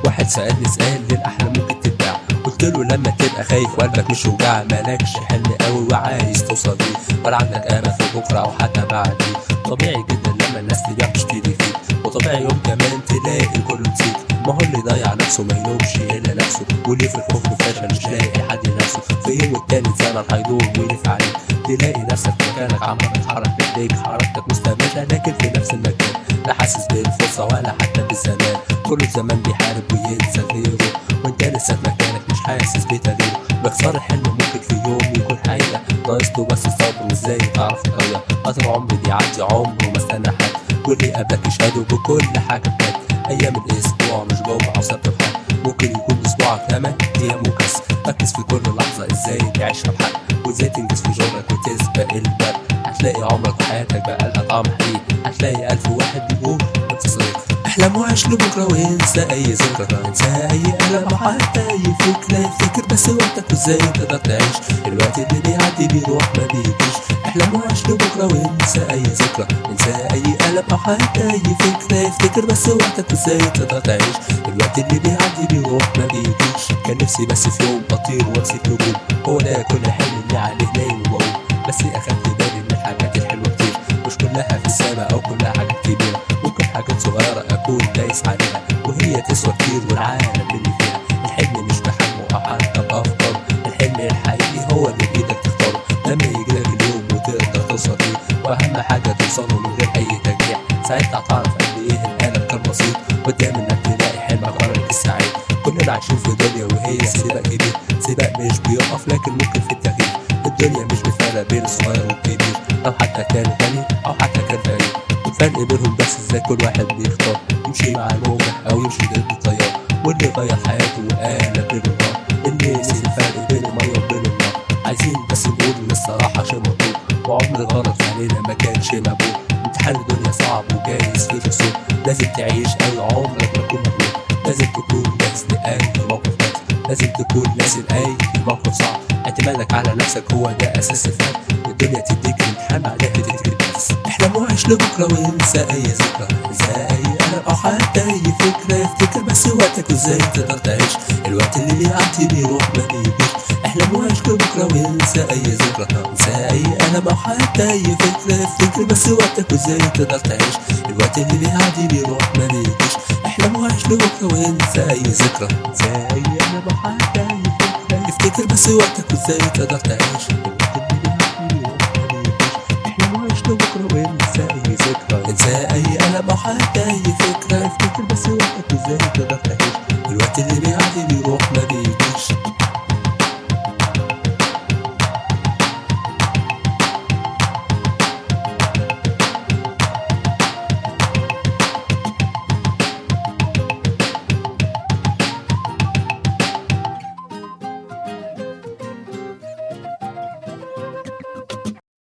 واحد سألني سؤال للأحلام ممكن تتباع قلت له لما تبقى خايف وقلبك مش وجع مالكش حلم قوي وعايز توصل ليه ولا عندك امل في بكره او حتى بعدين طبيعي جدا لما الناس تبيع تشتري فيك وطبيعي يوم كمان تلاقي كله نسيك ما هو اللي ضيع نفسه ما يلومش الا نفسه واللي في الخوف فشل مش لاقي حد ينافسه في يوم التاني زمن هيدور ويلف عليك تلاقي نفسك مكانك عمال تتحرك بايديك حركتك مستمرة لكن في نفس المكان لا حاسس بالفرصة ولا حتى بالزمان كل الزمان بيحارب وينسى غيره وانت لسه في مكانك مش حاسس بتغييره باختصار الحلم ممكن في يوم يكون حقيقة ناقص له بس الصبر وازاي تعرف تغير قطر عمري بيعدي عمره ما استنى حد واللي قبلك يشهدوا بكل حاجة بجد أيام الأسبوع مش جمعة أو سبت وحد ممكن يكون أسبوعك تمن أيام وكس ركز في كل لحظة ازاي تعيشها بحق وازاي تنجز في شغلك وتسبق البرد هتلاقي عمرك وحياتك بقى لها طعم حقيقي هتلاقي ألف واحد بيقول انت صديق احلم وعيش لبكرة وانسى أي ذكرى انسى أي ألم أو حتى أي فكرة افتكر بس وقتك وازاي تقدر تعيش الوقت اللي بيعدي بيروح ما بيجيش احلم وعيش لبكرة وانسى أي ذكرى انسى أي ألم أو حتى أي فكرة افتكر بس وقتك وازاي تقدر تعيش الوقت اللي بيعدي بيروح ما بيجيش كان نفسي بس في يوم أطير وامسك نجوم هو ده كل حلم اللي عليه نايم وبقوم بس أخدت بالي من الحاجات الحلوة كتير مش كلها في السماء أو كلها حاجات كبيرة ممكن حاجات صغيرة أكون دايس عليها وهي تسوى كتير والعالم اللي فيها الحلم مش بحجمه أو حتى بأفكاره الحلم الحقيقي هو اللي بإيدك تختاره لما يجيلك اليوم وتقدر توصل ليه وأهم حاجة توصله من غير أي تجميع ساعتها هتعرف قد إيه الألم كان بسيط قدام إنك تلاقي حلمك قررك السعيد كلنا عايشين في دنيا وهي سباق كبير سباق مش بيقف لكن ممكن في التغيير الدنيا مش بتفرق بين الصغير والكبير أو حتى كان غني أو حتى كان فقير الفرق بينهم بس ازاي كل واحد بيختار يمشي مع الموجة أو يمشي ضد التيار واللي غير حياته وقلب للنار اللي نسي الفرق بين المية وبين النار عايزين بس نقول إن الصراحة شيء مطلوب وعمر غلط علينا ما كانش مقبول امتحان الدنيا صعب وجايز فيه رسوم لازم تعيش أوي عمرك ما تكون مغلوب لازم تكون جاهز لأي موقف لازم لازم تكون نازل أي موقف صعب اعتمادك على نفسك هو ده أساس الفرق الدنيا تديك امتحان عليها تديك بس احلم وعيش لبكرة وانسى أي ذكرى انسى أي ألم أو حتى أي فكرة افتكر بس وقتك وازاي تقدر تعيش الوقت اللي بيعدي بيروح ما بيجيش احلم وعيش لبكرة وانسى أي ذكرى انسى أي ألم أو حتى أي فكرة افتكر بس وقتك وازاي تقدر تعيش الوقت اللي بيعدي بيروح ما بيجيش احلم وعيش لبكرة وانسى أي ذكرى انسى أي ألم أو حتى أي فكرة افتكر بس وقتك وازاي تقدر تعيش